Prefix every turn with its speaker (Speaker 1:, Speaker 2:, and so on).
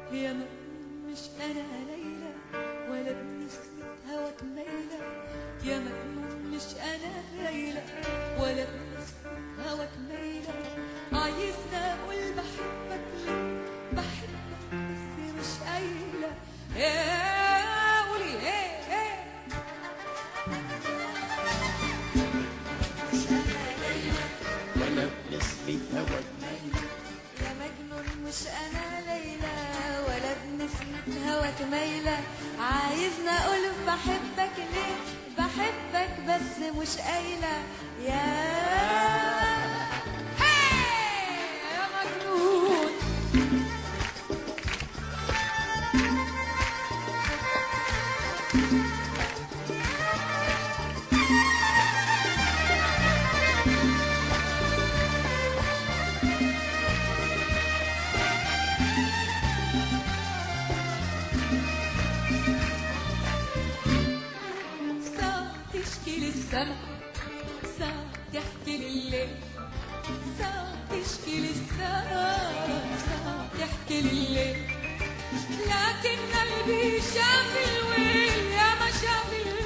Speaker 1: يا مجنون مش انا ليلى ولا بنسمة هواك ميلة يا مجنون مش انا ليلى ولا بنسمة هواك ميلة عايزنا اقول بحبك ليه بحبك بس مش قايلة يا قولي ايه ايه
Speaker 2: ولا بنسمة هواك
Speaker 1: يا مجنون مش انا ليلى ولا بنسمة هواك ميلة عايزنا اقول بحبك ليه بحبك بس مش قايلة يا هي! يا مجنون ساعة تشكي للسما ساعة تحكي لليل ساعة تشكي للسما ساعة تحكي لليل لكن قلبي شاف الويل يا ما شاف الويل